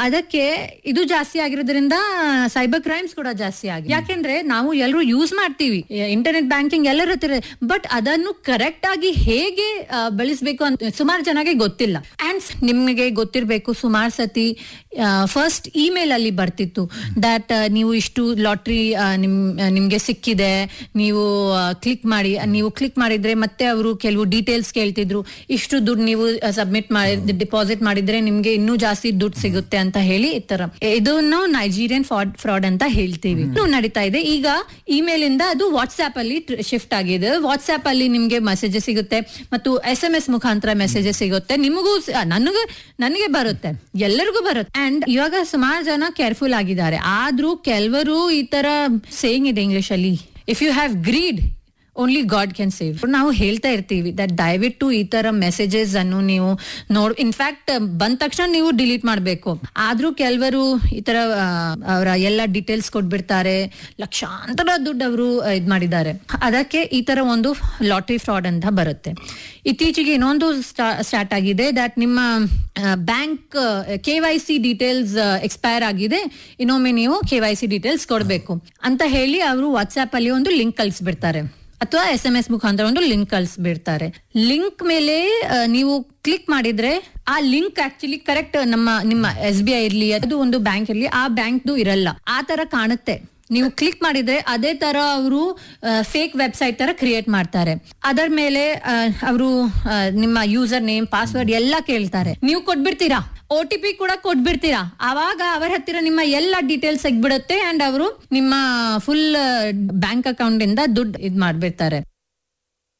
ಅದಕ್ಕೆ ಇದು ಜಾಸ್ತಿ ಆಗಿರೋದ್ರಿಂದ ಸೈಬರ್ ಕ್ರೈಮ್ಸ್ ಕೂಡ ಜಾಸ್ತಿ ಆಗಿದೆ ಯಾಕೆಂದ್ರೆ ನಾವು ಎಲ್ಲರೂ ಯೂಸ್ ಮಾಡ್ತೀವಿ ಇಂಟರ್ನೆಟ್ ಬ್ಯಾಂಕಿಂಗ್ ಎಲ್ಲರ ಹತ್ರ ಬಟ್ ಅದನ್ನು ಕರೆಕ್ಟ್ ಆಗಿ ಹೇಗೆ ಆ, ಬಳಸ್ಬೇಕು ಅಂತ ಸುಮಾರು ಜನಗೆ ಗೊತ್ತಿಲ್ಲ ಅಂಡ್ ನಿಮ್ಗೆ ಗೊತ್ತಿರ್ಬೇಕು ಸುಮಾರು ಸತಿ ಫಸ್ಟ್ ಇಮೇಲ್ ಅಲ್ಲಿ ಬರ್ತಿತ್ತು ದಟ್ ನೀವು ಇಷ್ಟು ಲಾಟ್ರಿ ನಿಮ್ ನಿಮ್ಗೆ ಸಿಕ್ಕಿದೆ ನೀವು ಕ್ಲಿಕ್ ಮಾಡಿ ನೀವು ಕ್ಲಿಕ್ ಮಾಡಿದ್ರೆ ಮತ್ತೆ ಅವರು ಕೆಲವು ಡೀಟೇಲ್ಸ್ ಕೇಳ್ತಿದ್ರು ಇಷ್ಟು ದುಡ್ಡು ನೀವು ಸಬ್ಮಿಟ್ ಮಾಡಿ ಡಿಪಾಸಿಟ್ ಮಾಡಿದ್ರೆ ನಿಮ್ಗೆ ಇನ್ನೂ ಜಾಸ್ತಿ ದುಡ್ಡು ಸಿಗುತ್ತೆ ಅಂತ ಹೇಳಿ ಈ ತರ ಇದನ್ನು ನೈಜೀರಿಯನ್ ಫ್ರಾಡ್ ಫ್ರಾಡ್ ಅಂತ ಹೇಳ್ತೀವಿ ಇನ್ನು ನಡೀತಾ ಇದೆ ಈಗ ಇಮೇಲ್ ಇಂದ ಅದು ವಾಟ್ಸ್ಆಪ್ ಅಲ್ಲಿ ಶಿಫ್ಟ್ ಆಗಿದೆ ವಾಟ್ಸ್ಆಪ್ ಅಲ್ಲಿ ನಿಮ್ಗೆ ಮೆಸೇಜಸ್ ಸಿಗುತ್ತೆ ಮತ್ತು ಎಸ್ ಎಂ ಎಸ್ ಮುಖಾಂತರ ಮೆಸೇಜಸ್ ಸಿಗುತ್ತೆ ನಿಮಗೂ ಸ- ನನಗೂ ನನಗೆ ಬರುತ್ತೆ ಎಲ್ಲರಿಗೂ ಬರುತ್ತೆ ಅಂಡ್ ಇವಾಗ ಸುಮಾರು ಜನ ಕೇರ್ಫುಲ್ ಆಗಿದ್ದಾರೆ ಆದ್ರೂ ಕೆಲವರು ಈ ತರ ಸೇಯಿಂಗ್ ಇದೆ ಇಂಗ್ಲಿಷ್ ಅಲ್ಲಿ if you have greed only God can save ನಾವು ಹೇಳ್ತಾ ಇರ್ತೀವಿ ದಟ್ ದಯವಿಟ್ಟು ಈ ತರ ಮೆಸೇಜಸ್ ಅನ್ನು ನೀವು ನೋಡ್ ಇನ್ಫ್ಯಾಕ್ಟ್ ಬಂದ ತಕ್ಷಣ ನೀವು ಡಿಲೀಟ್ ಮಾಡಬೇಕು ಆದ್ರೂ ಕೆಲವರು ಈ ತರ ಅವರ ಎಲ್ಲ ಡೀಟೇಲ್ಸ್ ಕೊಟ್ಬಿಡ್ತಾರೆ ಲಕ್ಷಾಂತರ ದುಡ್ಡು ಅವರು ಇದ್ ಮಾಡಿದ್ದಾರೆ ಅದಕ್ಕೆ ಈ ತರ ಒಂದು ಲಾಟ್ರಿ ಫ್ರಾಡ್ ಅಂತ ಬರುತ್ತೆ ಇತ್ತೀಚೆಗೆ ಇನ್ನೊಂದು ಸ್ಟಾರ್ಟ್ ಆಗಿದೆ ದಟ್ ನಿಮ್ಮ bank K Y C details expire ಆಗಿದೆ ಇನ್ನೊಮ್ಮೆ ನೀವು ಕೆ ವೈ ಸಿ ಡೀಟೇಲ್ಸ್ ಕೊಡಬೇಕು ಅಂತ ಹೇಳಿ ಅವರು ವಾಟ್ಸ್ಆಪ್ ಅಲ್ಲಿ ಒಂದು ಲಿಂಕ್ ಕಳಿಸ್ಬಿಡ್ತಾರೆ ಅಥವಾ ಎಸ್ ಎಂ ಎಸ್ ಮುಖಾಂತರ ಒಂದು ಲಿಂಕ್ ಕಳಿಸ್ಬಿಡ್ತಾರೆ ಲಿಂಕ್ ಮೇಲೆ ಆ, ನೀವು ಕ್ಲಿಕ್ ಮಾಡಿದ್ರೆ ಆ ಲಿಂಕ್ ಆಕ್ಚುಲಿ ಕರೆಕ್ಟ್ ನಮ್ಮ ನಿಮ್ಮ ಎಸ್ ಬಿ ಐ ಇರ್ಲಿ ಅದು ಒಂದು ಬ್ಯಾಂಕ್ ಇರ್ಲಿ ಆ ಬ್ಯಾಂಕ್ದು ಇರಲ್ಲ ಆ ತರ ಕಾಣುತ್ತೆ ನೀವು ಕ್ಲಿಕ್ ಮಾಡಿದ್ರೆ ಅದೇ ತರ ಅವರು ಫೇಕ್ ವೆಬ್ಸೈಟ್ ತರ ಕ್ರಿಯೇಟ್ ಮಾಡ್ತಾರೆ ಅದರ ಮೇಲೆ ಅವರು ನಿಮ್ಮ ಯೂಸರ್ ನೇಮ್ ಪಾಸ್ವರ್ಡ್ ಎಲ್ಲ ಕೇಳ್ತಾರೆ ನೀವು ಕೊಟ್ಬಿಡ್ತೀರಾ ಒ ಟಿ ಪಿ ಕೂಡ ಕೊಟ್ಬಿಡ್ತೀರಾ ಆವಾಗ ಅವರ ಹತ್ತಿರ ನಿಮ್ಮ ಎಲ್ಲ ಡೀಟೇಲ್ಸ್ ಸಿಗ್ಬಿಡುತ್ತೆ ಅಂಡ್ ಅವರು ನಿಮ್ಮ ಫುಲ್ ಬ್ಯಾಂಕ್ ಅಕೌಂಟ್ ಇಂದ ದುಡ್ಡು ಇದ್ ಮಾಡ್ಬಿಡ್ತಾರೆ